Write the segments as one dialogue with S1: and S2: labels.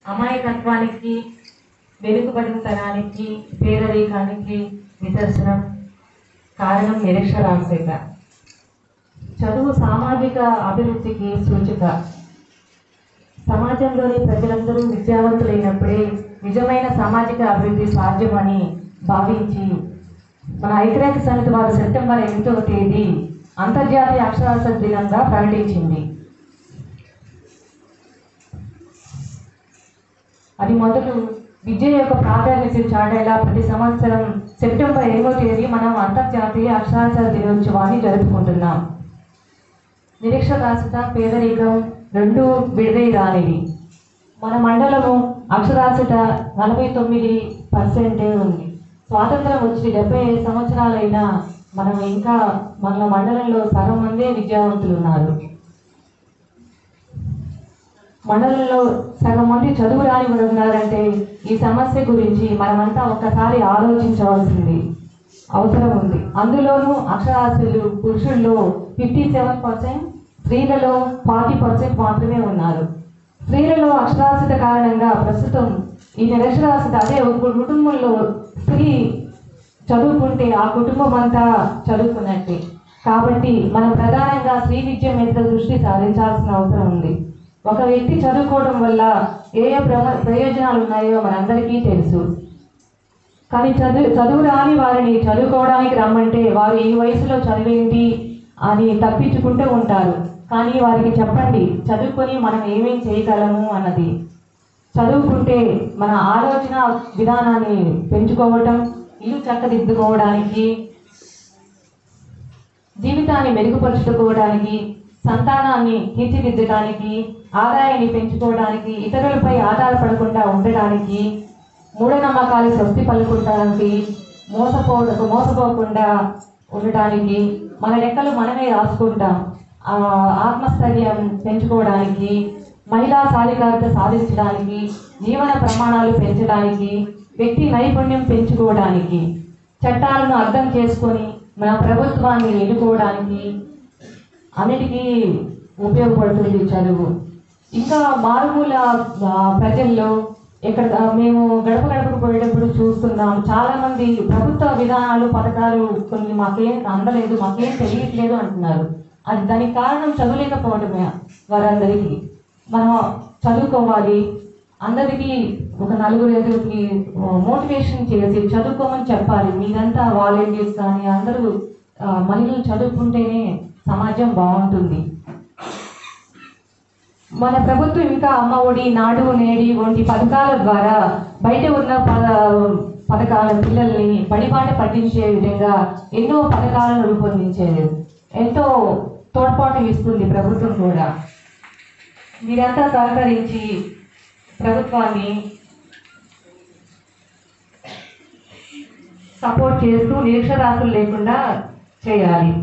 S1: అమాయకత్వానికి వెనుకబడినతనానికి పేదరికానికి నిదర్శనం కారణం నిరక్షరాస్యత చదువు సామాజిక అభివృద్ధికి సూచిక సమాజంలోని ప్రజలందరూ విద్యావంతులైనప్పుడే నిజమైన సామాజిక అభివృద్ధి సాధ్యమని భావించి మన ఐక్యరాజ్య సమితి వారు సెప్టెంబర్ ఎనిమిదవ తేదీ అంతర్జాతీయ అక్షరాస్యత దినంగా ప్రకటించింది అది మొదలు విద్య యొక్క ప్రాధాన్యత చాటేలా ప్రతి సంవత్సరం సెప్టెంబర్ ఎనిమిదవ తేదీ మనం అంతర్జాతీయ అక్షరాస్యత దినోత్సవాన్ని జరుపుకుంటున్నాం నిరక్షరాస్యత పేదరికం రెండు విడదై రానివి మన మండలము అక్షరాస్యత నలభై తొమ్మిది పర్సెంటే ఉంది స్వాతంత్రం వచ్చి డెబ్బై ఐదు సంవత్సరాలైనా మనం ఇంకా మన మండలంలో సగం మందే విద్యావంతులు ఉన్నారు మండలంలో సగం మంది చదువు రాని వారు ఉన్నారంటే ఈ సమస్య గురించి మనమంతా ఒక్కసారి ఆలోచించవలసింది అవసరం ఉంది అందులోనూ అక్షరాస్యులు పురుషుల్లో ఫిఫ్టీ సెవెన్ పర్సెంట్ స్త్రీలలో ఫార్టీ పర్సెంట్ మాత్రమే ఉన్నారు స్త్రీలలో అక్షరాస్యత కారణంగా ప్రస్తుతం ఈ నిరక్షరాస్యత అదే ఒక కుటుంబంలో స్త్రీ చదువుకుంటే ఆ కుటుంబం అంతా చదువుకున్నట్టే కాబట్టి మనం ప్రధానంగా స్త్రీ విద్య మీద దృష్టి సారించాల్సిన అవసరం ఉంది ఒక వ్యక్తి చదువుకోవడం వల్ల ఏ ఏ ప్ర- ప్రయోజనాలు ఉన్నాయో మనందరికీ తెలుసు కానీ చదువు చదువు రాని వారిని చదువుకోవడానికి రమ్మంటే వారు ఈ వయసులో చదివేంటి అని తప్పించుకుంటూ ఉంటారు కానీ వారికి చెప్పండి చదువుకొని మనం ఏమేం చేయగలము అన్నది చదువుకుంటే మన ఆలోచన విధానాన్ని పెంచుకోవటం ఇల్లు చక్కదిద్దుకోవడానికి జీవితాన్ని మెరుగుపరుచుకోవడానికి సంతానాన్ని తీర్చిదిద్దడానికి ఆదాయాన్ని పెంచుకోవడానికి ఇతరులపై ఆధారపడకుండా ఉండడానికి మూఢనమ్మకాలు స్వస్తి పలుకుంటానికి మోసపో మోసపోకుండా ఉండటానికి మన లెక్కలు మనమే రాసుకుంటాం ఆ, ఆత్మస్థైర్యం పెంచుకోవడానికి మహిళా సాధికారత సాధించడానికి జీవన ప్రమాణాలు పెంచడానికి వ్యక్తి నైపుణ్యం పెంచుకోవడానికి చట్టాలను అర్థం చేసుకొని మన ప్రభుత్వాన్ని ఎన్నుకోవడానికి అన్నిటికీ ఉపయోగపడుతుంది చదువు ఇంకా మారుమూల ఆ, ప్రజల్లో ఇక్కడ ఆ, మేము గడప గడపకు పోయేటప్పుడు చూస్తున్నాం చాలా మంది ప్రభుత్వ విధానాలు పథకాలు కొన్ని మాకేం అందలేదు మాకేం తెలియట్లేదు అంటున్నారు అది దానికి కారణం చదువులేకపోవడమే వారందరికీ మనం చదువుకోవాలి అందరికీ ఒక నలుగురు ఐదుగురికి మోటివేషన్ చేసి చదువుకోమని చెప్పాలి మీరంతా వాలంటీర్స్ కానీ అందరూ ఆ, మహిళలు చదువుకుంటేనే సమాజం బాగుంటుంది మన ప్రభుత్వం ఇంకా అమ్మ ఒడి నాడు నేడి వంటి పథకాల ద్వారా బయట ఉన్న ప- పథకాల పిల్లల్ని బడిబాట పట్టించే విధంగా ఎన్నో పథకాలను రూపొందించేది ఎంతో తోడ్పాటు ఇస్తుంది ప్రభుత్వం కూడా మీరంతా సహకరించి ప్రభుత్వాన్ని సపోర్ట్ చేస్తూ నిరక్షరాస్యులు లేకుండా చేయాలి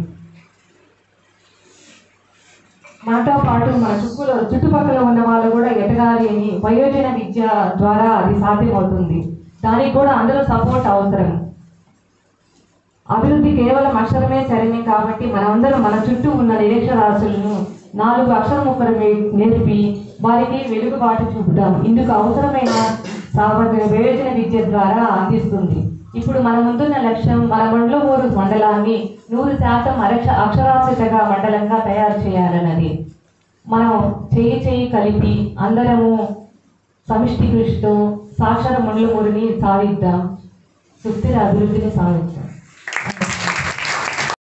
S1: మనతో పాటు మన చుట్టూ చుట్టుపక్కల ఉన్న వాళ్ళు కూడా ఎదగాలి అని వయోజన విద్య ద్వారా అది సాధ్యమవుతుంది దానికి కూడా అందరూ సపోర్ట్ అవసరం అభివృద్ధి కేవలం అక్షరమే సరైన కాబట్టి మనమందరం మన చుట్టూ ఉన్న నిరక్షరాస్యులను నాలుగు అక్షర ముక్కలు నే- నేర్పి వారికి వెలుగుబాటు చూపుతాం ఇందుకు అవసరమైన సామగ్రి ప్రయోజన విద్య ద్వారా అందిస్తుంది ఇప్పుడు మన ముందున్న లక్ష్యం మన మండలమూరు మండలాన్ని నూరు శాతం అరక్ష అక్షరాస్యతగా మండలంగా తయారు చేయాలన్నది మనం చేయి చేయి కలిపి అందరము సమిష్టి కృషితో సాక్షర మండలమూరిని సాధిద్దాం సుస్థిర అభివృద్ధిని సాధిద్దాం